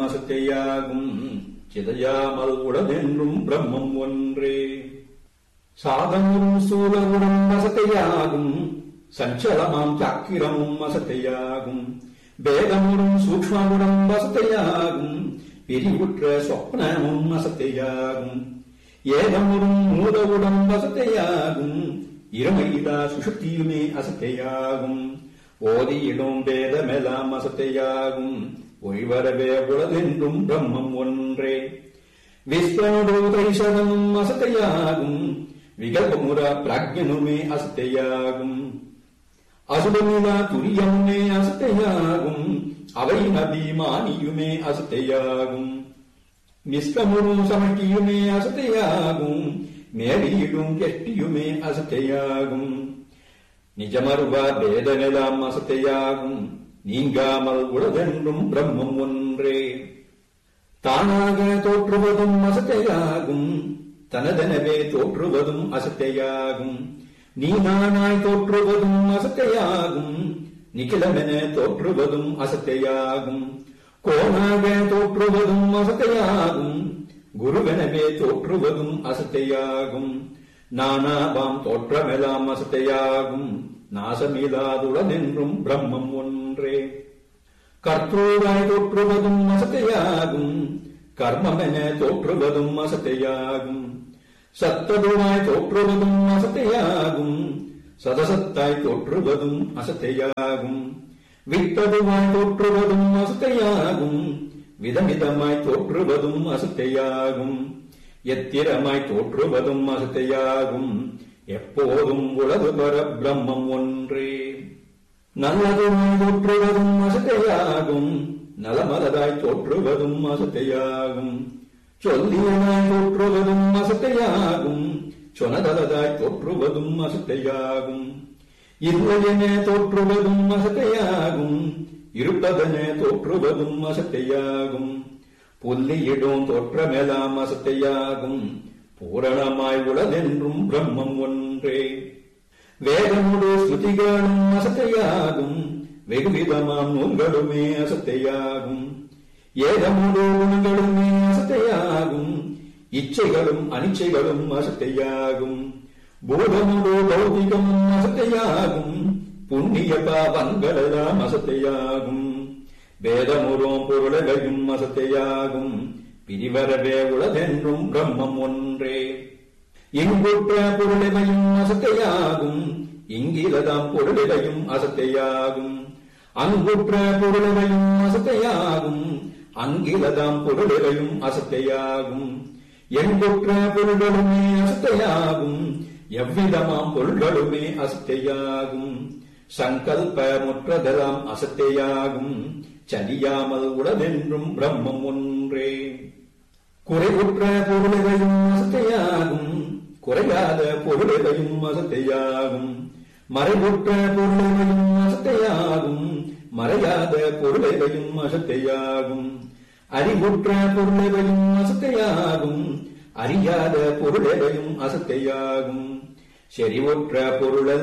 அசத்தையாகும் சிதையாமல் உடனென்றும் பிரம்மம் ஒன்றே சாதமும் சூலமுடன் அசத்தையாகும் சஞ்சலமாம் சக்கிரமும் அசத்தையாகும் வேதமுடன் சூக்ஷ்மமுடன் அசத்தையாகும் பிரிவுற்ற சொப்னமும் அசத்தையாகும் ஏதமுடன் மூலவுடன் அசத்தையாகும் இருமையிடா சுஷுப்தியுமே அசத்தையாகும் ஓதியிடும் வேதமெல்லாம் அசத்தையாகும் ஒய்வரவே உளதென்றும் பிரம்மம் ஒன்றே விஸ்வனுடு தைசதமும் அசத்தையாகும் விகல்பமுற பிராஜ்யனுமே அசத்தையாகும் அசுபமிலா துரியமுமே அசத்தையாகும் அவை நபிமானியுமே அசத்தையாகும் நிஷ்கமுரு சமட்டியுமே அசத்தையாகும் மேடியிடும் கெட்டியுமே அசத்தையாகும் நிஜமருவ பேதமெல்லாம் அசத்தையாகும் நீங்காமல் உளதென்றும் பிரம்மம் ஒன்றே தானாக தோற்றுவதும் அசத்தையாகும் தனதெனவே தோற்றுவதும் அசத்தையாகும் நீ நானாய் தோற்றுவதும் அசத்தையாகும் நிகிலமென தோற்றுவதும் அசத்தையாகும் கோணாக தோற்றுவதும் அசத்தையாகும் குருவெனவே தோற்றுவதும் அசத்தையாகும் நானாவாம் தோற்றமெல்லாம் அசத்தையாகும் நாசமில்லாதுளதென்றும் பிரம்மம் ஒன்றே கர்த்தூராய் தோற்றுவதும் அசத்தையாகும் கர்மமென தோற்றுவதும் அசத்தையாகும் சத்ததுவாய் தோற்றுவதும் அசத்தையாகும் சதசத்தாய் தோற்றுவதும் அசத்தையாகும் விட்டதுவாய் தோற்றுவதும் அசத்தையாகும் விதமிதமாய் தோற்றுவதும் அசத்தையாகும் எத்திரமாய் தோற்றுவதும் அசத்தையாகும் எப்போதும் உலகு பர பிரம்மம் ஒன்றே நல்லதுமாய் தோற்றுவதும் அசத்தையாகும் நலமலதாய் தோற்றுவதும் அசத்தையாகும் சொல்லியனாய் தோற்றுவதும் அசத்தையாகும் சொனதலதாய் தோற்றுவதும் அசத்தையாகும் இல்லையென தோற்றுவதும் அசத்தையாகும் இருப்பதென தோற்றுவதும் அசத்தையாகும் புல்லியிடும் தோற்றமெல்லாம் அசத்தையாகும் பூரணமாய் உளதென்றும் பிரம்மம் ஒன்றே வேதமுடு ஸ்ருதிகளும் அசத்தையாகும் வெகுவிதமாம் நூல்களுமே அசத்தையாகும் ஏதமுடு குணங்களுமே அசத்தையாகும் இச்சைகளும் அனிச்சைகளும் அசத்தையாகும் பூதமுடு பௌதிகமும் அசத்தையாகும் புண்ணிய பாவங்களெல்லாம் அசத்தையாகும் வேதமுறும் பொருளகையும் அசத்தையாகும் பிரிவரவே உளதென்றும் பிரம்மம் ஒன்றே இங்குற்ற பொருளவையும் அசத்தையாகும் இங்கிலதாம் பொருளவையும் அசத்தையாகும் அங்குற்ற பொருளவையும் அசத்தையாகும் அங்கிலதாம் பொருளவையும் அசத்தையாகும் எங்குற்ற பொருள்களுமே அசத்தையாகும் எவ்விதமாம் பொருள்களுமே அசத்தையாகும் சங்கல்ப முற்றதெல்லாம் அசத்தையாகும் சலியாமல் உளதென்றும் பிரம்மம் ஒன்றே குறைவுற்ற பொருளவையும் அசத்தையாகும் குறையாத பொருளவையும் அசத்தையாகும் மறைவுற்ற பொருளவையும் அசத்தையாகும் மறையாத பொருளவையும் அசத்தையாகும் அறிவுற்ற பொருளவையும் அசத்தையாகும் அறியாத பொருளவையும் அசத்தையாகும் செறிவுற்ற பொருளெல்லாம்